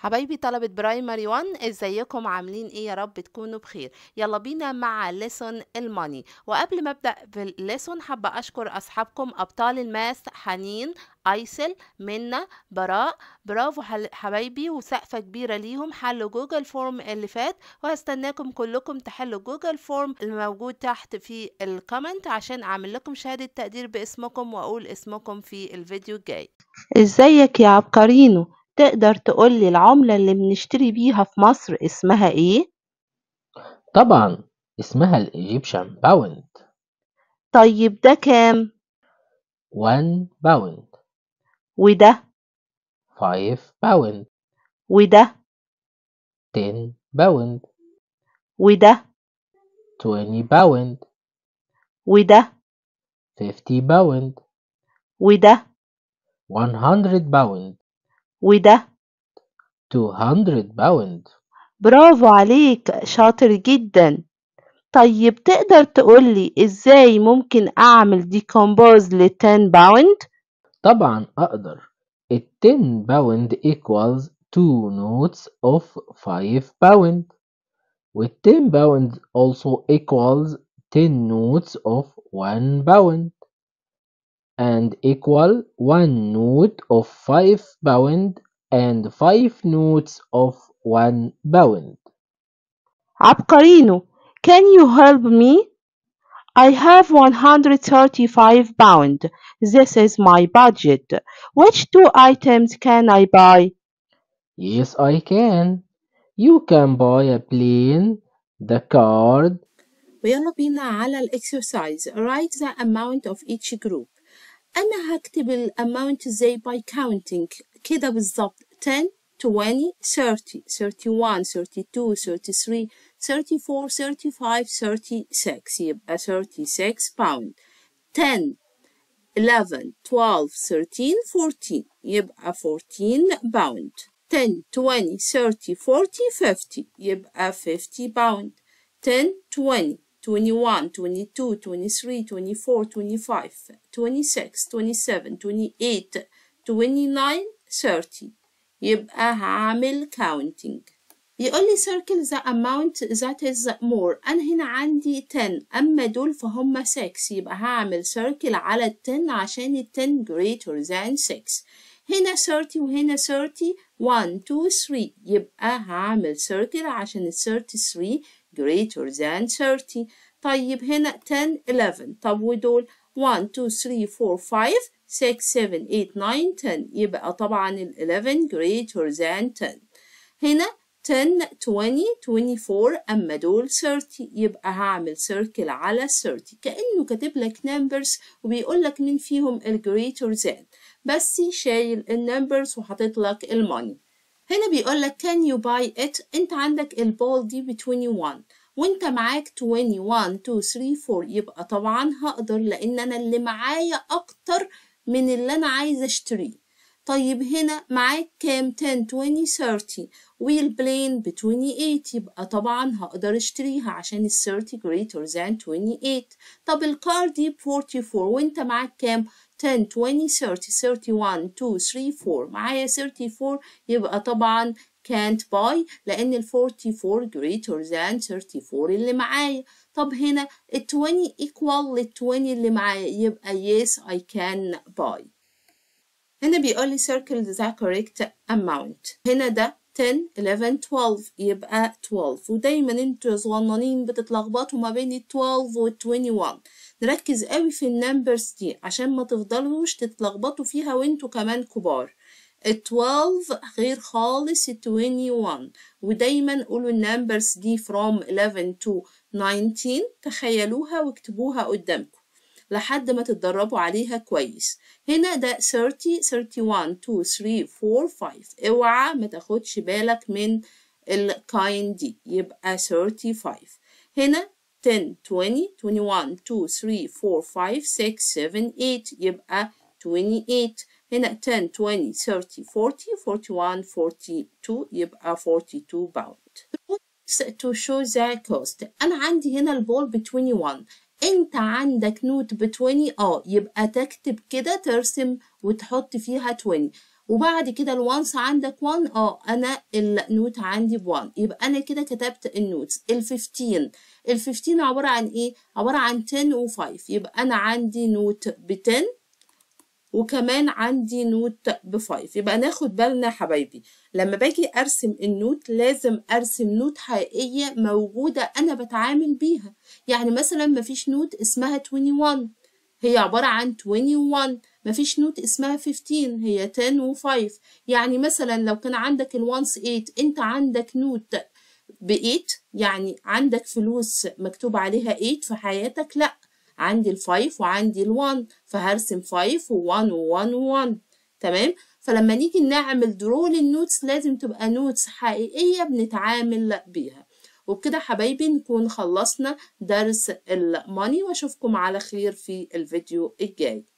حبايبي طلبة برايمري 1 ازيكم عاملين ايه يا رب تكونوا بخير يلا بينا مع ليسون الماني وقبل ما ابدا بالليسون حابه اشكر اصحابكم ابطال الماس حنين ايسل منا براء برافو حل- حبايبي وسقفه كبيره ليهم حلوا جوجل فورم اللي فات وهستناكم كلكم تحلوا جوجل فورم الموجود تحت في الكومنت عشان اعمل لكم شهاده تقدير باسمكم واقول اسمكم في الفيديو الجاي ازيك يا عبقرينو تقدر تقولي العملة اللي بنشتري بيها في مصر اسمها ايه؟ طبعا اسمها الإيجيبشن باوند طيب ده كام؟ 1 باوند وده 5 باوند وده 10 باوند وده 20 باوند وده 50 باوند وده 100 باوند وده 200 باوند برافو عليك شاطر جدا طيب تقدر تقولي ازاي ممكن اعمل ديكومبوز ل 10 باوند؟ طبعا أقدر ال 10 باوند equals 2 notes of 5 باوند وال 10 باوند also equals 10 notes of 1 باوند and equal 1 note of 5 pound and 5 notes of 1 pound. عبقرينو can you help me? I have 135 pound. This is my budget. Which two items can I buy? Yes, I can. You can buy a plane, the card, ويلا بينا على الاكسرسايز write the amount of each group أنا هكتب الاماونت ازاي by counting كده بالظبط 10 20 30 31 32 33 34 35 36 يبقى 36 pound 10 11 12 13 14 يبقى 14 pound 10 20 30 40 50 يبقى 50 pound 10 20 21 22 23 24 25 26 27 28 29 30 يبقى هعمل counting يقول لي circle the amount that is more أنا هنا عندي 10 أما دول فهم 6 يبقى هعمل circle على ال 10 عشان ال 10 greater than 6 هنا 30 وهنا 30 1 2 3 يبقى هعمل circle عشان ال 33 greater than 30 طيب هنا 10 11 طب ودول 1 2 3 4 5 6 7 8 9 10 يبقى طبعا ال 11 greater than 10 هنا 10 20 24 أما دول 30 يبقى هعمل circle على 30 كأنه كاتب لك numbers وبيقول لك مين فيهم ال greater than بس شايل النمبرز وحاطط لك الماني هنا بيقول لك can you buy it انت عندك البول دي ب 21 وانت معاك 21 2 3 4 يبقى طبعا هقدر لان انا اللي معايا اكتر من اللي انا عايزه اشتريه طيب هنا معاك كام 10 20 30 والبلين ب 28 يبقى طبعا هقدر اشتريها عشان ال 30 greater than 28 طب الكار دي ب 44 وانت معاك كام 10 20 30 31 2 3 4 معايا 34 يبقى طبعا can't buy لأن ال 44 greater than 34 اللي معايا طب هنا ال 20 equal لل 20 اللي معايا يبقى yes I can buy هنا بيقول لي circle the correct amount هنا ده 10 11 12 يبقى 12 ودايما انتوا صغننين بتتلخبطوا ما بين ال 12 وال 21 نركز قوي في النمبرز دي عشان ما تفضلوش تتلخبطوا فيها وانتوا كمان كبار ال 12 غير خالص ال 21 ودايما قولوا النمبرز دي from 11 to 19 تخيلوها واكتبوها قدامكم لحد ما تتدربوا عليها كويس هنا ده 30 31 2 3 4 5 اوعى ما تاخدش بالك من الكاين دي يبقى 35 هنا 10 20 21 2 3 4 5 6 7 8 يبقى 28 هنا 10 20 30 40 41 42 يبقى 42 باوند to show the cost أنا عندي هنا البول ب 21 انت عندك نوت ب 20 اه يبقى تكتب كده ترسم وتحط فيها 20 وبعد كده الوانس عندك 1 اه انا النوت عندي ب1 يبقى انا كده كتبت النوتس ال15 ال15 عباره عن ايه عباره عن 10 و5 يبقى انا عندي نوت ب 10 وكمان عندي نوت ب 5 يبقى ناخد بالنا يا حبايبي لما باجي ارسم النوت لازم ارسم نوت حقيقيه موجوده انا بتعامل بيها يعني مثلا مفيش نوت اسمها 21 هي عباره عن 21 مفيش نوت اسمها 15 هي 10 و5 يعني مثلا لو كان عندك الوانس 8 انت عندك نوت ب 8 يعني عندك فلوس مكتوب عليها 8 في حياتك لا عندي ال5 وعندي ال1 فهرسم 5 و1 و1 و1 تمام فلما نيجي نعمل درو للنوتس لازم تبقى نوتس حقيقية بنتعامل بيها وبكده حبايبي نكون خلصنا درس الماني واشوفكم على خير في الفيديو الجاي